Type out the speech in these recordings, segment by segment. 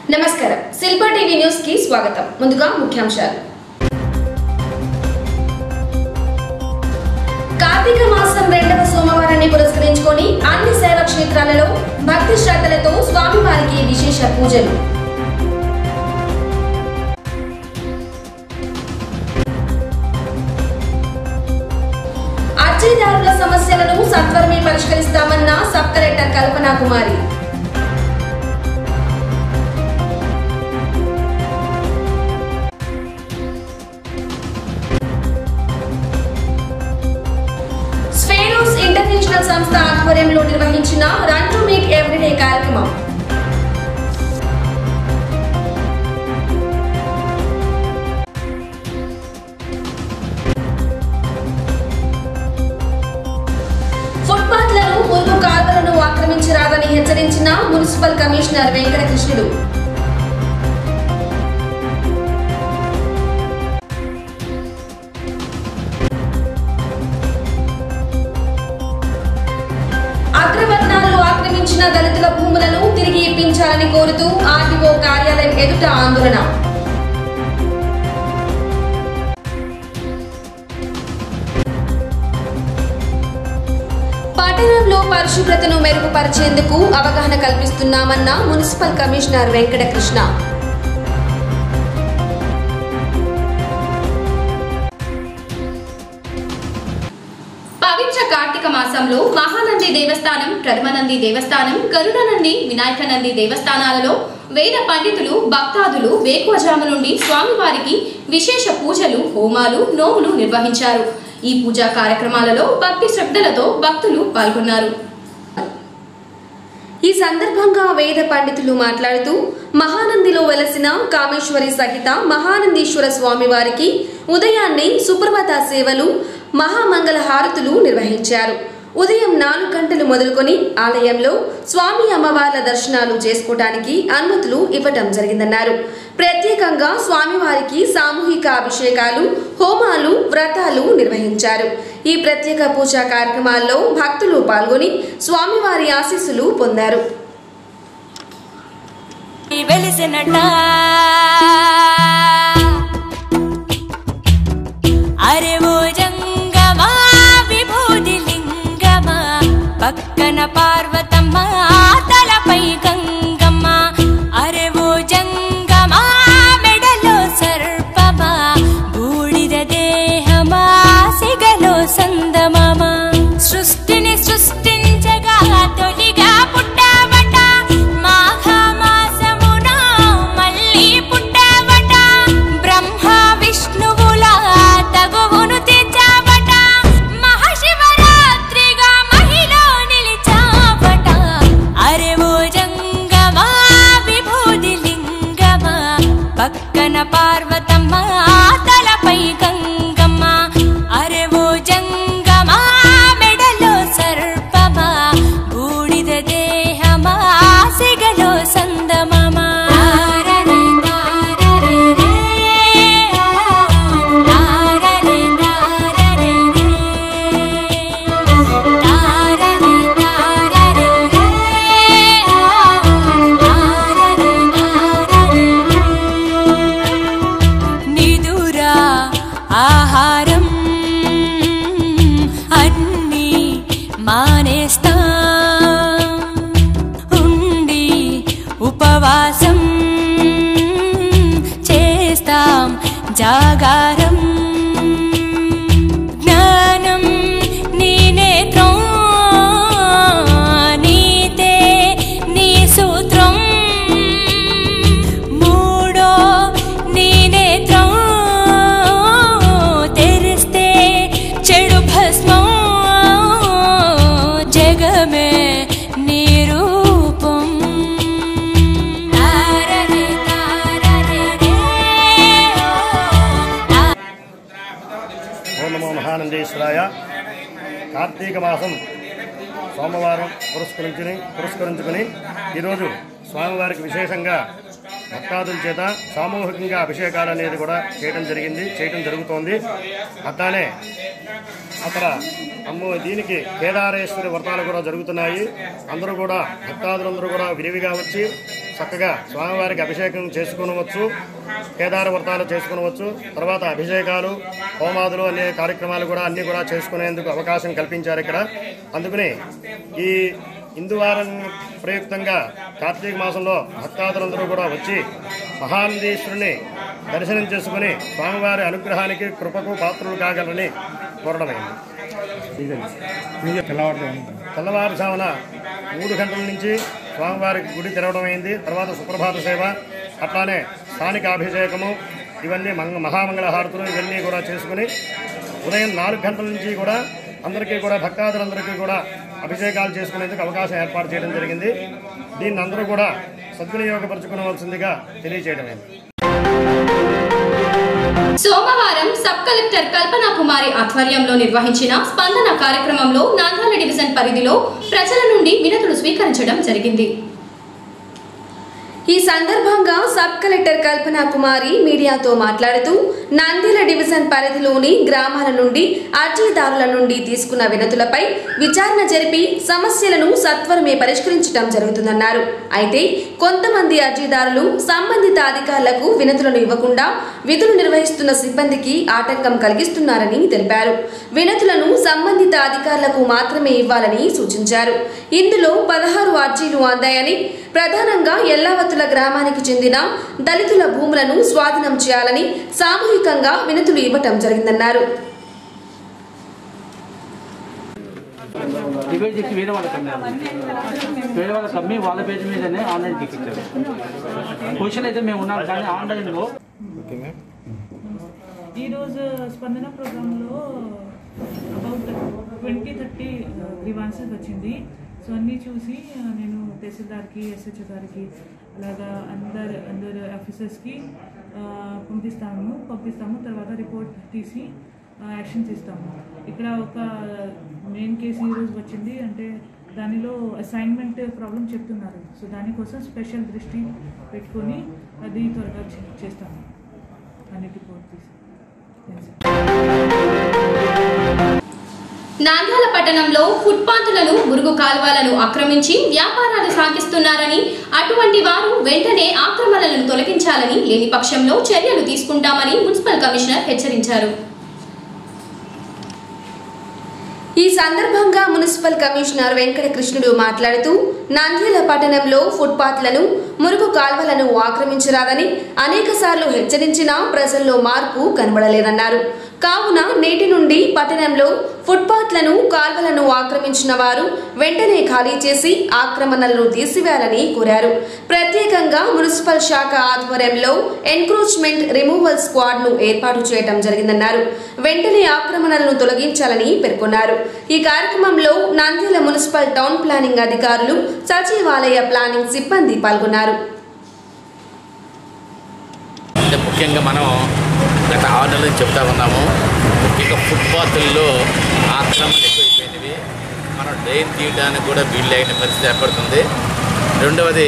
నమస్కారం Shilpa TV news కి స్వాగతం ముందుగా ముఖ్యాంశాలు కార్తీక మాసం రెండవ సోమవారాన్ని పురస్కరించుకొని అన్ని శైవ క్షేత్రాలలో భక్తి శ్రద్ధలతో స్వామివారికి విశేష పూజలు అర్జీదారుల సమస్యలను సత్వరమే పరిష్కరిస్తామన్న సబ్ కలెక్టర్ కల్పనా కుమారి స్ఫేరోస్ ఇంటర్నేషనల్ సంస్థ ఆధ్వర్యంలో నిర్వహించిన రన్ టు మీట్ ఎవ్రీడే కార్యక్రమం ఫుట్పాత్లను మురుగు కాల్వలను ఆక్రమించరాదని హెచ్చరించిన మున్సిపల్ కమిషనర్ వెంకటకృష్ణుడు అగ్రవర్ణాలు ఆక్రమించిన దళితుల భూములను తిరిగి ఇప్పించాలని కోరుతూ ఆర్టీఓ కార్యాలయం ఎదుట ఆందోళన పట్టణంలో పరిశుభ్రతను మెరుగుపరిచేందుకు అవగాహన కల్పిస్తున్నామన్న మున్సిపల్ కమిషనర్ వెంకటకృష్ణ పవిత్ర కార్తీక మాసంలో మహానంది దేవస్థానం ప్రథమనంది దేవస్థానం గరుడనంది వినాయకనంది దేవస్థానాలలో వేద పండితులు భక్తాదులు వేకువజాము నుండి స్వామివారికి విశేష పూజలు హోమాలు నోములు నిర్వహించారు ఈ పూజా కార్యక్రమాలలో భక్తి శ్రద్ధలతో భక్తులు పాల్గొన్నారు ఈ సందర్భంగా వేద పండితులు మాట్లాడుతూ మహానందిలో వెలసిన కామేశ్వరి సహిత మహానందీశ్వర స్వామి వారికి ఉదయాన్నే సుప్రభాత సేవలు మహామంగళ హారతులు నిర్వహించారు ఉదయం నాలుగు గంటలు మొదలుకొని ఆలయంలో స్వామి అమ్మవార్ల దర్శనాలు చేసుకోవడానికి అనుమతులు ఇవ్వటం జరిగిందన్నారు ప్రత్యేకంగా స్వామివారికి సామూహిక అభిషేకాలు హోమాలు వ్రతాలు నిర్వహించారు ఈ ప్రత్యేక పూజా కార్యక్రమాల్లో భక్తులు పాల్గొని స్వామివారి ఆశీస్సులు పొందారు వెలిసినట అరే ఓ జంగమా విభూది లింగమా పక్కన పార్వతమ్మ తలపై గంగమ్మ అరే ఓ జంగమా మెడలో సర్పమా బూడిద దేహమా సిగలో సందమమా సృష్టిని సృష్టించగా తొలిగా పుట్టావట మాఘమాసమున మళ్ళీ పుట్టావట బ్రహ్మ విష్ణువుల తగువును తెచ్చావట మహాశివరాత్రిగా మహిలో నిలిచావట అరే ఓ జంగమా విభూది లింగమా పక్కన పార్వతమ్మ తలపై గంగమ్మ అరే ఓ జంగమా మెడలో సర్పమా బూడిద దేహమా సిగలో సందమమా నిదురా ఆహారం అన్నీ మానేస్తా ఉండి ఉపవాసం చేస్తాం జాగారం జ్ఞానం నీ నేత్రం నీతే నీ సూత్రం మూడో నీ నేత్రం తెరిస్తే చెడు భస్మం జగమే నీ రూపం తారరే తారరే రే ఓ ఓం నమో మహానందేశ్వరాయ కార్తీక మాసం సోమవారం పురస్కరించుని పురస్కరించుకుని ఈరోజు స్వామివారికి విశేషంగా భక్తాదుల చేత సామూహికంగా అభిషేకాలు అనేది కూడా చేయడం జరిగింది చేయడం జరుగుతోంది అట్లానే అక్కడ అమ్మో దీనికి కేదారేశ్వరి వ్రతాలు కూడా జరుగుతున్నాయి అందరూ కూడా భక్తాదులందరూ కూడా విరివిగా వచ్చి చక్కగా స్వామివారికి అభిషేకం చేసుకునవచ్చు కేదార వ్రతాలు చేసుకునవచ్చు తర్వాత అభిషేకాలు హోమాదులు అనే కార్యక్రమాలు కూడా అన్ని కూడా చేసుకునేందుకు అవకాశం కల్పించారు ఇక్కడ అందుకని ఈ హిందువారం ప్రయుక్తంగా కార్తీక మాసంలో భక్తాదులందరూ కూడా వచ్చి మహానందీశ్వరుని దర్శనం చేసుకుని స్వామివారి అనుగ్రహానికి కృపకు పాత్రలు కాగలరని కోరడమైంది తెల్లవారుజామున మూడు గంటల నుంచి స్వామివారి గుడి తెరవడం అయింది తర్వాత సుప్రభాత సేవ అట్లానే స్థానిక అభిషేకము ఇవన్నీ మంగ మహామంగళ హారతులు ఇవన్నీ కూడా చేసుకుని ఉదయం నాలుగు గంటల నుంచి కూడా అందరికీ కూడా భక్తాదులందరికీ కూడా అభిషేకాలు చేసుకునేందుకు అవకాశం ఏర్పాటు చేయడం జరిగింది దీన్ని అందరూ కూడా సద్వినియోగపరచుకోవాల్సిందిగా తెలియజేయడమైంది సోమవారం సబ్ కలెక్టర్ కల్పనా కుమారి ఆధ్వర్యంలో నిర్వహించిన స్పందన కార్యక్రమంలో నాంద్యాల డివిజన్ పరిధిలో ప్రజల నుండి వినతులు స్వీకరించడం జరిగింది ఈ సందర్భంగా సబ్ కలెక్టర్ కల్పన కుమారి మీడియాతో మాట్లాడుతూ నంద్యాల డివిజన్ పరిధిలోని గ్రామాల నుండి అర్జీదారుల నుండి తీసుకున్న వినతులపై విచారణ జరిపి సమస్యలను సత్వరమే పరిష్కరించడం జరుగుతుందన్నారు అయితే కొంతమంది అర్జీదారులు సంబంధిత అధికారులకు వినతులను ఇవ్వకుండా విధులు నిర్వహిస్తున్న సిబ్బందికి ఆటంకం కలిగిస్తున్నారని తెలిపారు వినతులను సంబంధిత అధికారులకు మాత్రమే ఇవ్వాలని సూచించారు ఇందులో పదహారు అర్జీలు అందాయని ప్రధానంగా ఎల్లావతుల గ్రామానికి చెందిన దళితుల భూములను స్వాధీనం చేయాలని సామూహికంగా వినతులు ఇవ్వటం జరిగిందన్నారు డివైడ్ చేసి వేరే వాళ్ళకి అమ్మారు వేరే వాళ్ళకి అమ్మి వాళ్ళ పేజ్ మీదనే ఆన్లైన్ ఎక్కించారు క్వశ్చన్ అయితే మేము ఉన్నాం కానీ ఆన్లైన్లో ఈరోజు స్పందన ప్రోగ్రాంలో అబౌట్ ట్వంటీ థర్టీ గ్రీవాన్సెస్ వచ్చింది సో అన్నీ చూసి ఆ, నేను తహసీల్దార్కి ఎస్హెచ్ఓ గారికి అలాగా అందరు అందరు ఆఫీసర్స్కి పంపిస్తాము పంపిస్తాము తర్వాత రిపోర్ట్ తీసి యాక్షన్స్ ఇస్తాము ఇక్కడ ఒక మెయిన్ కేసు ఈరోజు వచ్చింది అంటే దానిలో అసైన్మెంట్ ప్రాబ్లం చెప్తున్నారు సో దానికోసం స్పెషల్ దృష్టి పెట్టుకొని అది త్వరగా చే- చేస్తాము అన్ని రిపోర్ట్ తీసి Yes, sir. నాంద్యాల పట్టణంలో ఫుట్పాత్లను మురుగు కాల్వలను ఆక్రమించి వ్యాపారాలు సాగిస్తున్నారని అటువంటి వారు వెంటనే ఆక్రమణలను తొలగించాలని లేని పక్షంలో చర్యలు తీసుకుంటామని మున్సిపల్ కమిషనర్ హెచ్చరించారు ఈ సందర్భంగా మున్సిపల్ కమిషనర్ వెంకట కృష్ణుడు మాట్లాడుతూ నంద్యాల పట్టణంలో ఫుట్పాత్లను మురుగు కాల్వలను ఆక్రమించరాదని అనేకసార్లు హెచ్చరించినా ప్రజల్లో మార్పు కనబడలేదన్నారు కావున నేటి నుండి పట్టణంలో ఫుట్పాత్లను కాల్వలను ఆక్రమించిన వారు వెంటనే ఖాళీ చేసి ఆక్రమణలను తీసివేయాలని కోరారు ప్రత్యేకంగా మున్సిపల్ శాఖ ఆధ్వర్యంలో ఎన్క్రోచ్మెంట్ రిమూవల్ స్క్వాడ్ ను ఏర్పాటు చేయడం జరిగిందన్నారు వెంటనే ఆక్రమణలను తొలగించాలని పేర్కొన్నారు ఈ కార్యక్రమంలో నంద్యాల మున్సిపల్ టౌన్ ప్లానింగ్ అధికారులు సచివాలయ ప్లానింగ్ సిబ్బంది పాల్గొన్నారు అంటే ముఖ్యంగా మనం గత ఆరు నెలల నుంచి చెప్తా ఉన్నాము ముఖ్యంగా ఫుట్పాత్ల్లో ఆక్రమణ ఎక్కువైపోయినవి మనం డ్రైన్ తీయడానికి కూడా వీలు లేని పరిస్థితి ఏర్పడుతుంది రెండవది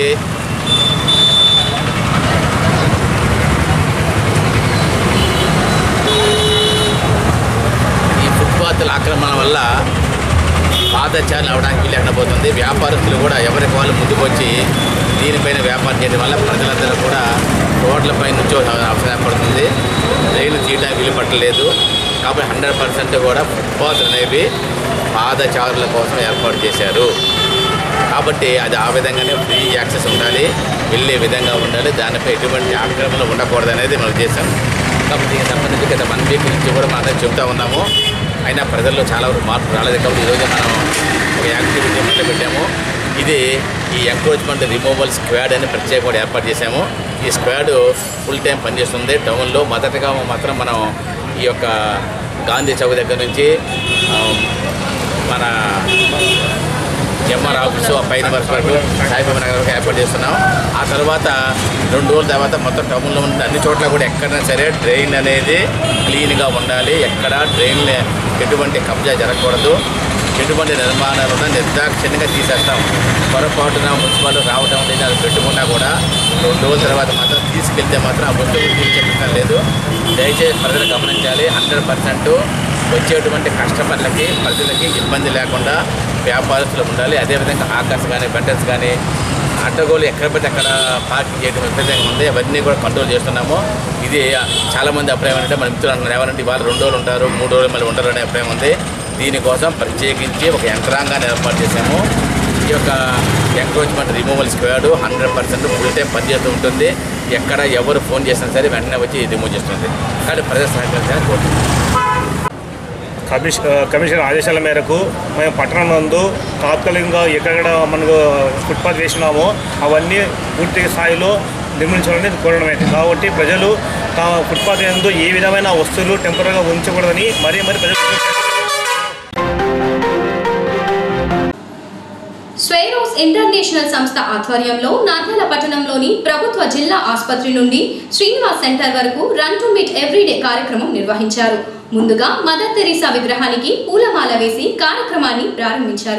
ఈ ఫుట్పాత్ల ఆక్రమణ వల్ల పాదచారులు అవడానికి వీలు లేకుండా పోతుంది వ్యాపారస్తులు కూడా ఎవరికి వాళ్ళు ముందుకు వచ్చి దీనిపైన వ్యాపారం చేయడం వల్ల ప్రజలందరూ కూడా రోడ్లపై నుంచి అవసరం ఏర్పడుతుంది రైలు తీయడానికి వీలు పట్టలేదు కాబట్టి హండ్రెడ్ పర్సెంట్ కూడా ఫుట్పాత్ అనేవి పాదచారుల కోసం ఏర్పాటు చేశారు కాబట్టి అది ఆ విధంగానే ఫ్రీ యాక్సెస్ ఉండాలి వెళ్ళే విధంగా ఉండాలి దానిపై ఎటువంటి ఆక్రమణ ఉండకూడదు అనేది మన ఉద్దేశం కాబట్టి దీనికి సంబంధించి గత వన్ వీక్ నుంచి కూడా మనం అందరం చెబుతా ఉన్నాము అయినా ప్రజల్లో చాలా వరకు మార్పు రాలేదు కాబట్టి ఈరోజు మనం ఒక యాక్టివిటీ మొదలుపెట్టాము ఇది ఈ ఎంక్రోచ్మెంట్ రిమూవల్ స్క్వాడ్ అని ప్రత్యేకంగా ఏర్పాటు చేశాము ఈ స్క్వాడ్ ఫుల్ టైం పనిచేస్తుంది టౌన్లో మొదటగా మాత్రం మనం ఈ యొక్క గాంధీ చౌక్ దగ్గర నుంచి ఆ, మన ఎంఆర్ ఆఫీసు ఆ పైన వరుస వరకు సాయిబాబా నగర్ వరకు ఏర్పాటు చేస్తున్నాం ఆ తర్వాత రెండు రోజుల తర్వాత మొత్తం టౌన్లో ఉన్న అన్ని చోట్ల కూడా ఎక్కడైనా సరే డ్రైన్ అనేది క్లీన్గా ఉండాలి ఎక్కడ డ్రైన్ ఎటువంటి కబ్జా జరగకూడదు ఎటువంటి నిర్మాణాలు ఉన్నా నిర్దాక్షిణ్యంగా తీసేస్తాం పొరపాటున మున్సిపాలిటీ రావడం లేదు అది పెట్టుకున్నా కూడా రెండు రోజుల తర్వాత మాత్రం తీసుకెళ్తే మాత్రం ఆ వస్తువులు తీర్చేయడం లేదు దయచేసి ప్రజలు గమనించాలి హండ్రెడ్ పర్సెంట్ వచ్చేటువంటి కస్టమర్లకి ప్రజలకి ఇబ్బంది లేకుండా వ్యాపారస్తులు ఉండాలి అదేవిధంగా ఆకాశ్ కానీ బెంటర్స్ కానీ అడ్డగోలు ఎక్కడ పెట్టి అక్కడ పార్కింగ్ చేయడం విపరీతంగా ఉంది అవన్నీ కూడా కంట్రోల్ చేస్తున్నాము ఇది చాలామంది అభిప్రాయం అంటే మన మిత్రులు అంటున్నారు ఏమనంటే ఇవాళ రెండు రోజులు ఉంటారు మూడు రోజులు మళ్ళీ ఉండరు అనే అభిప్రాయం ఉంది దీనికోసం ప్రత్యేకించి ఒక యంత్రాంగాన్ని ఏర్పాటు చేశాము ఈ యొక్క encroachment removal squad hundred percent full time పనిచేస్తూ ఉంటుంది ఎక్కడ ఎవరు ఫోన్ చేసినా సరే వెంటనే వచ్చి రిమూవ్ చేస్తుంది కానీ ప్రజలు సహకరించాలని కోరుతున్నాను కమిష కమిషనర్ ఆదేశాల మేరకు మేము పట్టణం నందు తాత్కాలికంగా ఎక్కడెక్కడ మనకు ఫుట్పాత్ వేసినామో అవన్నీ పూర్తి స్థాయిలో నిర్మించాలని కోరడం అయింది కాబట్టి ప్రజలు తా ఫుట్పాత్ నందు ఏ విధమైన వస్తువులు టెంపరీగా ఉంచకూడదని మరీ మరీ ప్రజలు స్వైరోస్ ఇంటర్నేషనల్ సంస్థ ఆధ్వర్యంలో నార్యాల పట్టణంలోని ప్రభుత్వ జిల్లా ఆసుపత్రి నుండి శ్రీనివాస్ సెంటర్ వరకు రన్ టు మీట్ ఎవ్రీడే కార్యక్రమం నిర్వహించారు ముందుగా మదర్ తెరీసా విగ్రహానికి పూలమాల వేసి కార్యక్రమాన్ని ప్రారంభించారు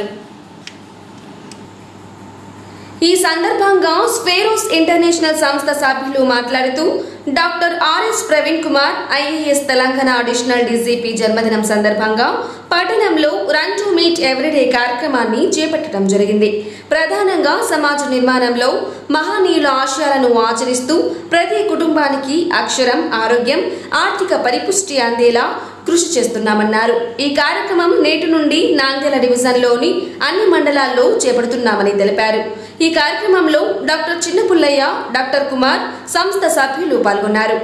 ఈ సందర్భంగా స్పేరోస్ ఇంటర్నేషనల్ సంస్థ సభ్యులు మాట్లాడుతూ doctor RS Praveen Kumar IAS Telangana additional DGP జన్మదినం సందర్భంగా పట్టణంలో రన్ టు మీట్ ఎవ్రీడే కార్యక్రమాన్ని చేపట్టడం జరిగింది ప్రధానంగా సమాజ నిర్మాణంలో మహనీయుల ఆశయాలను ఆచరిస్తూ ప్రతి కుటుంబానికి అక్షరం ఆరోగ్యం ఆర్థిక పరిపుష్టి అందేలా కృషి చేస్తున్నామన్నారు ఈ కార్యక్రమం నేటి నుండి నాంద్యాల డివిజన్లోని అన్ని మండలాల్లో చేపడుతున్నామని తెలిపారు ఈ కార్యక్రమంలో డాక్టర్ చిన్నపుల్లయ్య డాక్టర్ కుమార్ సంస్థ సభ్యులు పాల్గొన్నారు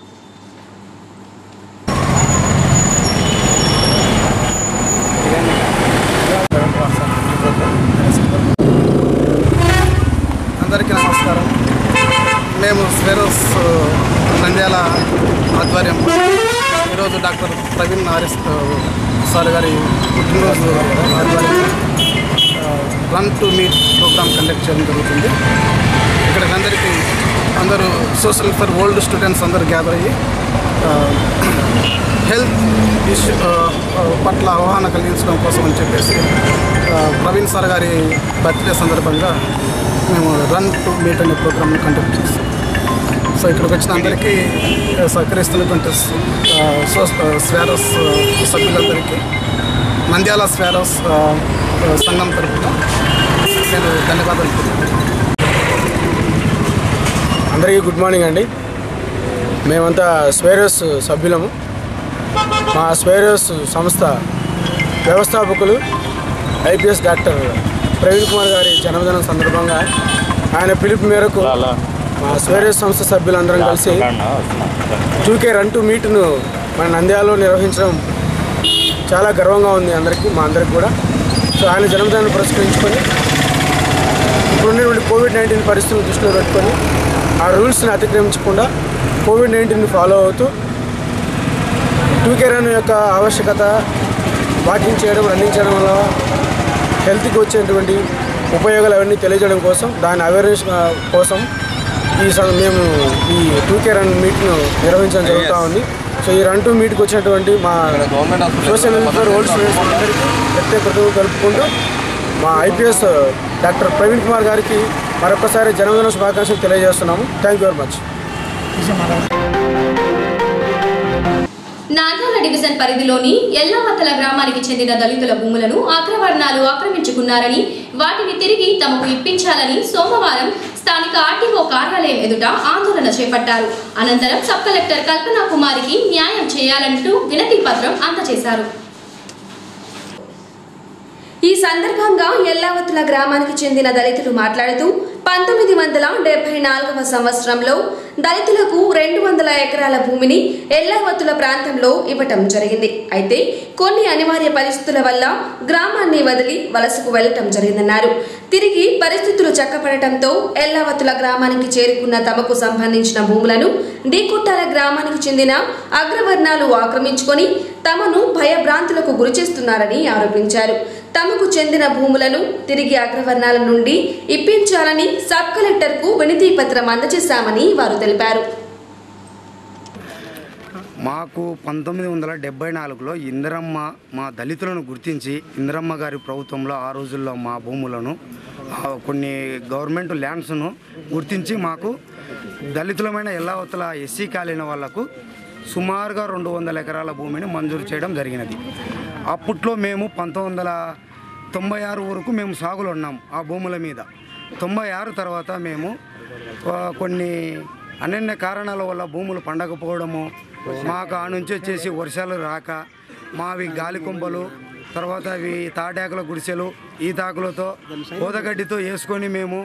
అందరికీ నమస్కారం మేము స్వెరోస్ నంద్యాల ఆధ్వర్యం ఈరోజు డాక్టర్ ప్రవీణ్ ఆర్ఎస్ సార్ గారి పుట్టినరోజు ఆధ్వర్యం run to meet program conduct చేయడం జరుగుతుంది ఇక్కడికి అందరికీ అందరూ సోషల్ ఫర్ ఓల్డ్ స్టూడెంట్స్ అందరూ గ్యాదర్ అయ్యి హెల్త్ ఇష్యూ పట్ల అవగాహన కలిగించడం కోసం అని చెప్పేసి ఆ, ప్రవీణ్ సార్ గారి బర్త్డే సందర్భంగా మేము రన్ టు మీట్ అనే ప్రోగ్రామ్ని కండక్ట్ చేస్తాం సో ఇక్కడికి వచ్చిన అందరికీ ఆ, సహకరిస్తున్నటువంటి ఆ, సో స్వారస్ ఆ, సభ్యులందరికీ నంద్యాల స్వారస్ ఆ, ఆ, సంఘం తరఫున నేను ధన్యవాదాలు తెలుపుతున్నాను. అందరికీ గుడ్ మార్నింగ్ అండి మేమంతా స్వేరోస్ సభ్యులము మా స్వేరోస్ సంస్థ వ్యవస్థాపకులు ఐపీఎస్ డాక్టర్ ప్రవీణ్ కుమార్ గారి జన్మదినం సందర్భంగా ఆయన పిలుపు మేరకు మా స్వేరోస్ సంస్థ సభ్యులందరం కలిసి టూకే రన్ టు మీట్ను మన నంద్యాలలో నిర్వహించడం చాలా గర్వంగా ఉంది అందరికీ మా అందరికి కూడా సో ఆయన జన్మదినాన్ని పురస్కరించుకొని ఇప్పుడు ఉన్నటువంటి కోవిడ్ నైన్టీన్ పరిస్థితులను దృష్టిలో పెట్టుకొని ఆ రూల్స్ని అతిక్రమించకుండా కోవిడ్ నైన్టీన్ని ఫాలో అవుతూ టూకే రన్ యొక్క ఆవశ్యకత వాకింగ్ చేయడం రన్నింగ్ చేయడం వల్ల హెల్త్కి వచ్చేటువంటి ఉపయోగాలు అవన్నీ తెలియజేయడం కోసం దాని అవేర్నెస్ ఆ, కోసం ఈ సం- మేము ఈ టూకే రన్ మీట్ను నిర్వహించడం జరుగుతూ ఉంది సో ఈ రన్ టూ మీట్కి వచ్చినటువంటి మా సోషల్ వెల్ఫేర్ ఓల్డ్ స్టూడెంట్స్ అందరికీ ప్రత్యేక కృతజ్ఞతలు తెలుపుకుంటూ మా ఐపీఎస్ డాక్టర్ ప్రవీణ్ కుమార్ గారికి మరొకసారి జన్మదిన శుభాకాంక్షలు తెలియజేస్తున్నాము thank you very much Nagala division పరిధిలోని ఎల్లావత్తల గ్రామానికి చెందిన దళితుల భూములను అగ్రవర్ణాలు ఆక్రమించుకున్నారని వాటిని తిరిగి తమకు ఇప్పించాలని సోమవారం స్థానిక ఆర్టీఓ కార్యాలయం ఎదుట ఆందోళన చేపట్టారు అనంతరం సబ్ కలెక్టర్ కల్పనా కుమారికి న్యాయం చేయాలంటూ వినతి పత్రం అందజేశారు ఈ సందర్భంగా ఎల్లావతుల గ్రామానికి చెందిన దళితులు మాట్లాడుతూ పంతొమ్మిది వందల డెబ్బై నాలుగవ సంవత్సరంలో దళితులకు రెండు వందల ఎకరాల భూమిని ఎల్లావతుల ప్రాంతంలో ఇవ్వటం జరిగింది అయితే కొన్ని అనివార్య పరిస్థితుల వల్ల గ్రామాన్ని వదిలి వలసకు వెళ్లటం జరిగిందన్నారు తిరిగి పరిస్థితులు చక్కపడటంతో ఎల్లావతుల గ్రామానికి చేరుకున్న తమకు సంబంధించిన భూములను డీకుట్టాల గ్రామానికి చెందిన అగ్రవర్ణాలు ఆక్రమించుకొని తమను భయభ్రాంతులకు గురిచేస్తున్నారని ఆరోపించారు తమకు చెందిన భూములను తిరిగి అగ్రవర్ణాల నుండి ఇప్పించాలని సబ్ కలెక్టర్కు వినతి పత్రం అందజేశామని వారు తెలిపారు మాకు పంతొమ్మిది వందల డెబ్బై నాలుగులో ఇందిరమ్మ మా దళితులను గుర్తించి ఇందిరమ్మ గారి ప్రభుత్వంలో ఆ రోజుల్లో మా భూములను ఆ, కొన్ని గవర్నమెంట్ ల్యాండ్స్ను గుర్తించి మాకు దళితులమైన ఎల్లావతల ఎస్సీ కాలిన వాళ్లకు సుమారుగా రెండు వందల ఎకరాల భూమిని మంజూరు చేయడం జరిగినది అప్పట్లో మేము పంతొమ్మిది వందల తొంభై ఆరు వరకు మేము సాగులో ఉన్నాం ఆ భూముల మీద తొంభై ఆరు తర్వాత మేము ఆ, కొన్ని అనన్య కారణాల వల్ల భూములు పండకపోవడము మాకు ఆ నుంచి వచ్చేసి వర్షాలు రాక మావి గాలి కుంపలు తర్వాత అవి తాటాకుల గుడిసెలు ఈ తాకులతో ఊదగడ్డితో వేసుకొని మేము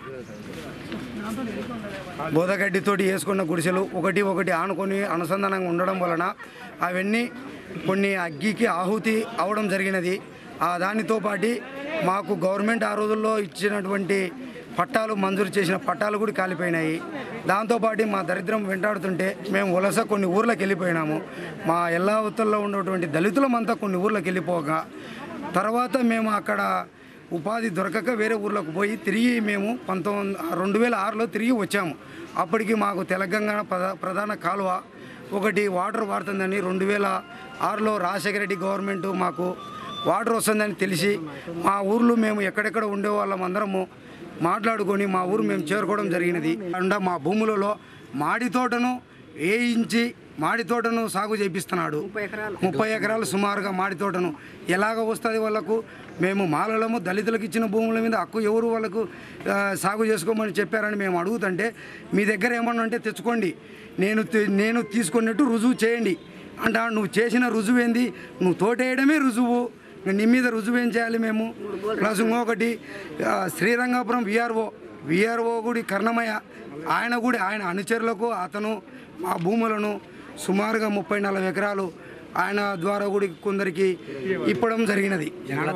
బోదగడ్డితోటి వేసుకున్న గుడిసెలు ఒకటి ఒకటి ఆనుకొని అనుసంధానంగా ఉండడం వలన అవన్నీ కొన్ని అగ్గికి ఆహుతి అవడం జరిగినది ఆ దానితో పాటు మాకు గవర్నమెంట్ ఆ రోజుల్లో ఇచ్చినటువంటి పట్టాలు మంజూరు చేసిన పట్టాలు కూడా కాలిపోయినాయి దాంతోపాటు మా దరిద్రం వెంటాడుతుంటే మేము వలస కొన్ని ఊర్లకు వెళ్ళిపోయినాము మా ఎల్లావతల్లో ఉన్నటువంటి దళితులమంతా కొన్ని ఊర్లకు వెళ్ళిపోగా తర్వాత మేము అక్కడ ఉపాధి దొరకక వేరే ఊర్లోకి పోయి తిరిగి మేము పంతొమ్మిది రెండు వేల ఆరులో తిరిగి వచ్చాము అప్పటికి మాకు తెలంగాణ ప్రధా ప్రధాన కాలువ ఒకటి వాటర్ వాడుతుందని రెండు వేల ఆరులో రాజశేఖర రెడ్డి గవర్నమెంట్ మాకు వాటర్ వస్తుందని తెలిసి మా ఊర్లో మేము ఎక్కడెక్కడ ఉండే వాళ్ళం అందరము మాట్లాడుకొని మా ఊరు మేము చేరుకోవడం జరిగినది అండ్ మా భూములలో మాడి తోటను వేయించి మాడి తోటను సాగు చేపిస్తున్నాడు ముప్పై ఎకరాలు సుమారుగా మాడి తోటను ఎలాగ వస్తుంది వాళ్ళకు మేము మాలలము దళితులకు ఇచ్చిన భూముల మీద హక్కు ఎవరు వాళ్ళకు ఆ, సాగు చేసుకోమని చెప్పారని మేము అడుగుతుంటే మీ దగ్గర ఏమన్నా అంటే తెచ్చుకోండి నేను తీ- నేను తీసుకున్నట్టు రుజువు చేయండి అంట నువ్వు చేసిన రుజువు ఏంది నువ్వు తోటేయడమే రుజువు ఇంక నీ మీద రుజువు ఏం చేయాలి మేము ప్లస్ ఇంకొకటి ఆ, శ్రీరంగాపురం విఆర్ఓ విఆర్ఓ గుడి కర్ణమయ్య ఆయన కూడా ఆయన అనుచరులకు అతను మా భూములను సుమారుగా ముప్పై నలభై ఎకరాలు ఆయన ద్వారా కూడా కొందరికి ఇప్పడం జరిగినది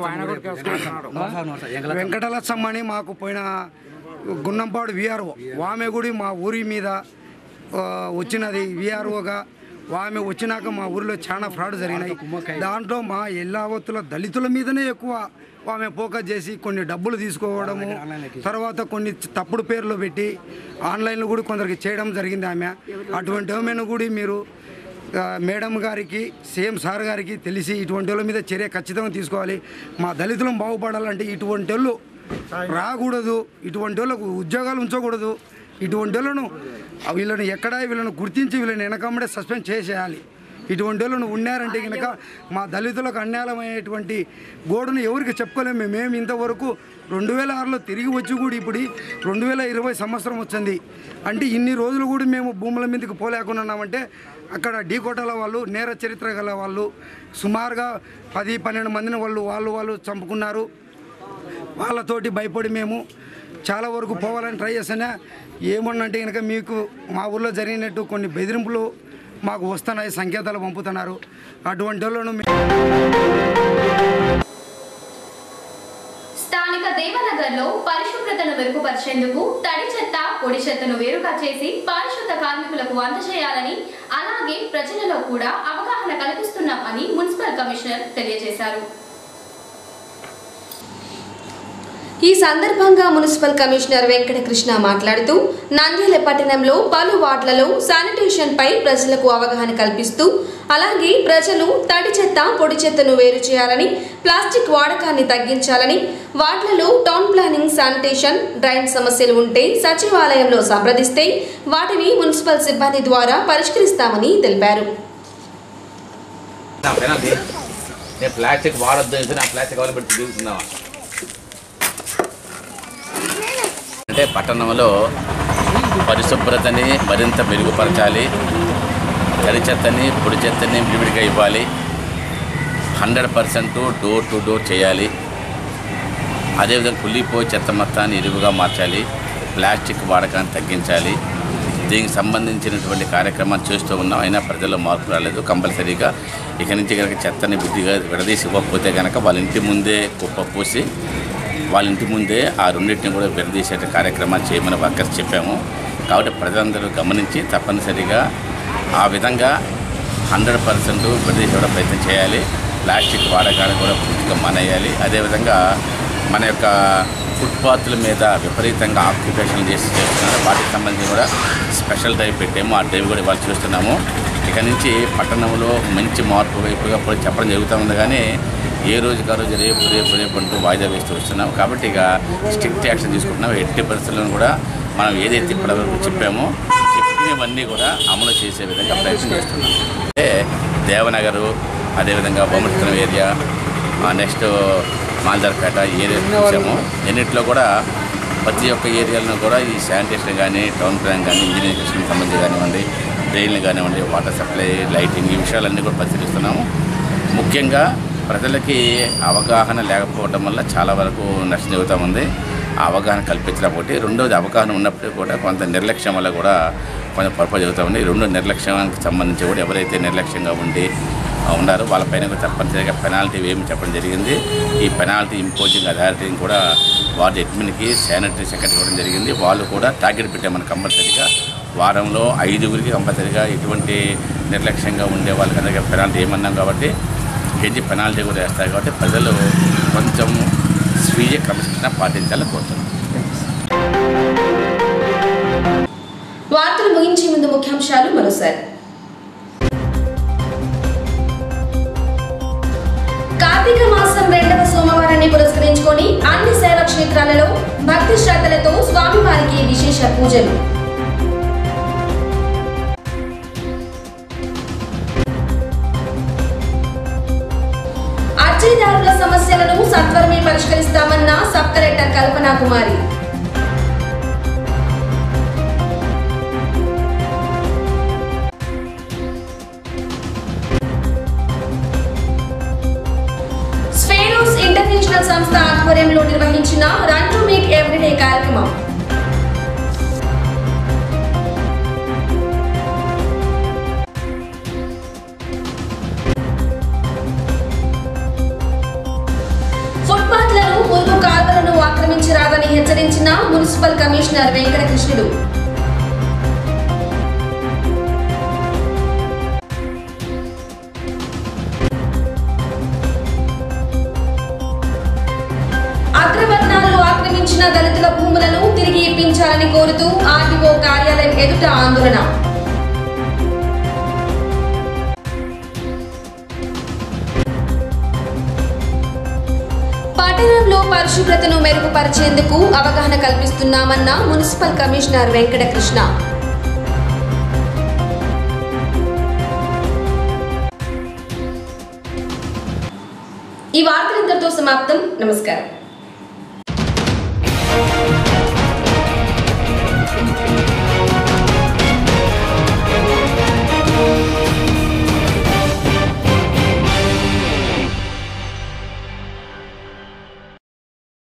వెంకటలక్ష్మ అని మాకు పోయిన గున్నంపాడు విఆర్ఓ వామె గుడి మా ఊరి మీద ఆ, వచ్చినది విఆర్ఓగా ఆమె వచ్చినాక మా ఊరిలో చాలా ఫ్రాడ్ జరిగినాయి దాంట్లో మా ఎల్లావత్తుల దళితుల మీదనే ఎక్కువ ఆమె ఫోకస్ చేసి కొన్ని డబ్బులు తీసుకోవడము తర్వాత కొన్ని తప్పుడు పేర్లు పెట్టి ఆన్లైన్లో కూడా కొందరికి చేయడం జరిగింది ఆమె అటువంటి ఆమెను కూడా మీరు ఆ, మేడం గారికి సీఎం సార్ గారికి తెలిసి ఇటువంటి వాళ్ళ మీద చర్య ఖచ్చితంగా తీసుకోవాలి మా దళితులం బాగుపడాలంటే ఇటువంటి వాళ్ళు రాకూడదు ఇటువంటి వాళ్ళకు ఉద్యోగాలు ఉంచకూడదు ఇటువంటి వాళ్ళను ఆ వీళ్ళని ఎక్కడ వీళ్ళని గుర్తించి వీళ్ళని వెనకమ్మడే సస్పెండ్ చేసేయాలి ఇటువంటి వాళ్ళను ఉన్నారంటే కనుక మా దళితులకు అన్యాయమైనటువంటి గోడును ఎవరికి చెప్పుకోలేము మేము ఇంతవరకు రెండు వేల ఆరులో తిరిగి వచ్చి కూడా ఇప్పుడు రెండు వేల ఇరవై సంవత్సరం వచ్చింది అంటే ఇన్ని రోజులు కూడా మేము భూముల మీదకి పోలేకున్నామంటే అక్కడ ఢీ కొట్టాల వాళ్ళు నేర చరిత్ర గల వాళ్ళు సుమారుగా పది పన్నెండు మందిని వాళ్ళు వాళ్ళు వాళ్ళు చంపుకున్నారు వాళ్ళతోటి భయపడి మేము చాలా వరకు పోవాలని ట్రై చేసినా ఏమన్నంటే కనుక మీకు మా ఊర్లో జరిగినట్టు కొన్ని బెదిరింపులు మాకు వస్తున్నాయి సంకేతాలు పంపుతున్నారు అటువంటి వాళ్ళను మేము స్థానిక దేవనగర్లో పరిశుభ్రతను మెరుగుపరిచేందుకు తడి చెత్త పొడి చెత్తను వేరుగా చేసి పారిశుద్ధ కార్మికులకు అందజేయాలని అలాగే ప్రజలలో కూడా అవగాహన కల్పిస్తున్నాం అని మున్సిపల్ కమిషనర్ తెలియజేశారు ఈ సందర్భంగా మున్సిపల్ కమిషనర్ వెంకటకృష్ణ మాట్లాడుతూ నంద్యాల పట్టణంలో పలు వార్డులలో శానిటేషన్ పై ప్రజలకు అవగాహన కల్పిస్తూ అలాగే ప్రజలు తడి చెత్త పొడి చెత్తను వేరు చేయాలని ప్లాస్టిక్ వాడకాన్ని తగ్గించాలని వార్డులలో టౌన్ ప్లానింగ్ శానిటేషన్ డ్రైన్ సమస్యలు ఉంటే సచివాలయంలో సంప్రదిస్తే వాటిని మున్సిపల్ సిబ్బంది ద్వారా పరిష్కరిస్తామని తెలిపారు నా పెనాల్టీ నేను ప్లాస్టిక్ వాడొద్దు అనేసి నా ప్లాస్టిక్ కవర్ పెట్టి దిగుతున్నావా అంటే పట్టణంలో పరిశుభ్రతని మరింత మెరుగుపరచాలి తడి చెత్తని పొడి చెత్తని విడివిడిగా ఇవ్వాలి hundred percent door to door చేయాలి అదేవిధంగా కుళ్ళిపోయి చెత్త మొత్తాన్ని ఎరువుగా మార్చాలి ప్లాస్టిక్ వాడకాన్ని తగ్గించాలి దీనికి సంబంధించినటువంటి కార్యక్రమాలు చేస్తూ ఉన్నాం అయినా ప్రజల్లో మార్పు రాలేదు కంపల్సరీగా ఇక నుంచి కనుక చెత్తని బుద్ధిగా విడదీసి ఇవ్వకపోతే కనుక వాళ్ళ ఇంటి ముందే కుప్ప పూసి వాళ్ళ ఇంటి ముందే ఆ రెండింటిని కూడా విడదీసే కార్యక్రమాలు చేయమని వర్కర్స్ చెప్పాము కాబట్టి ప్రజలందరూ గమనించి తప్పనిసరిగా ఆ విధంగా హండ్రెడ్ పర్సెంట్ విడదీసి ఇవ్వడం ప్రయత్నం చేయాలి ప్లాస్టిక్ వాడకాన్ని కూడా పూర్తిగా మానేయాలి అదేవిధంగా మన యొక్క ఫుట్పాత్ల మీద విపరీతంగా ఆక్యుపేషన్ చేసి చేస్తున్నారు వాటికి సంబంధించి కూడా స్పెషల్ డ్రైవ్ పెట్టాము ఆ డ్రైవ్ కూడా ఇవాళ చూస్తున్నాము ఇక నుంచి పట్టణంలో మంచి మార్పు వైపుగా పోయి చెప్పడం జరుగుతూ ఉంది కానీ ఏ రోజుకి ఆ రోజు రేపు రేపు రేపు అంటూ వాయిదా వేస్తూ వస్తున్నాం కాబట్టి ఇక స్ట్రిక్ట్ యాక్షన్ తీసుకుంటున్నాం ఎట్టి పరిస్థితులను కూడా మనం ఏదైతే ఇప్పటివరకు చెప్పామో చెప్పినవన్నీ కూడా అమలు చేసే విధంగా ప్రయత్నం చేస్తున్నాం అంటే దేవనగరు అదేవిధంగా బొమ్మటితనం ఏరియా నెక్స్ట్ మాల్దార్పేట ఈ ఏరియా చూసాము ఎన్నిట్లో కూడా ప్రతి ఒక్క ఏరియాలను కూడా ఈ శానిటేషన్ కానీ టౌన్ ప్లాన్ కానీ ఇంజనీరింగ్ సంబంధించి కానివ్వండి డ్రైన్లు కానివ్వండి వాటర్ సప్లై లైటింగ్ ఈ విషయాలన్నీ కూడా పరిశీలిస్తున్నాము ముఖ్యంగా ప్రజలకి అవగాహన లేకపోవడం వల్ల చాలా వరకు నష్టం జరుగుతూ ఉంది ఆ అవగాహన కల్పించలేకపోతే రెండోది అవగాహన ఉన్నప్పటికీ కూడా కొంత నిర్లక్ష్యం వల్ల కూడా కొంత పొరపాటు జరుగుతూ ఉంది ఈ రెండు నిర్లక్ష్యానికి సంబంధించి కూడా ఎవరైతే నిర్లక్ష్యంగా ఉండి ఆ, ఉన్నారో వాళ్ళపైన కూడా తప్పనిసరిగా పెనాల్టీ ఏమి చెప్పడం జరిగింది ఈ పెనాల్టీ ఇంపోజింగ్ అథారిటీని కూడా వార్డు అడ్మిన్కి శానిటరీ సెక్రటరీ ఇవ్వడం జరిగింది వాళ్ళు కూడా టార్గెట్ పెట్టామని కంపల్సరీగా వారంలో ఐదుగురికి కంపల్సరీగా ఎటువంటి నిర్లక్ష్యంగా ఉండే వాళ్ళకందరికీ పెనాల్టీ ఏమన్నాం కాబట్టి కేజీ పెనాల్టీ కూడా వేస్తారు కాబట్టి ప్రజలు కొంచెం స్వీయ క్రమశిక్షణ పాటించాలని కోరుతున్నాం వార్తలు ముగించే ముందు ముఖ్యాంశాలు మరోసారి కార్తీక మాసం రెండవ సోమవారాన్ని పురస్కరించుకొని అన్ని శైవ క్షేత్రాలలో భక్తి శ్రద్ధలతో స్వామివారికి విశేష పూజలు అర్జీదారుల సమస్యలను సత్వరమే పరిష్కరిస్తామన్న సబ్ కలెక్టర్ కల్పనా కుమారి స్ఫేరోస్ ఇంటర్నేషనల్ సంస్థ ఆధ్వర్యంలో నిర్వహించిన రన్ టు మీట్ ఎవ్రీడే కార్యక్రమం ఫుట్పాత్లను మురుగు కాల్వలను ఆక్రమించరాదని హెచ్చరించిన మున్సిపల్ కమిషనర్ వెంకటకృష్ణుడు అగ్రవర్ణాలు ఆక్రమించిన దళితుల భూములను తిరిగి ఇప్పించాలని కోరుతూ ఆర్డీఓ కార్యాలయం ఎదుట ఆందోళన పట్టణంలో పరిశుభ్రతను మెరుగుపరిచేందుకు అవగాహన కల్పిస్తున్నామన్న మున్సిపల్ కమిషనర్ వెంకటకృష్ణ ఈ వార్తలు ఇంతటితో సమాప్తం నమస్కారం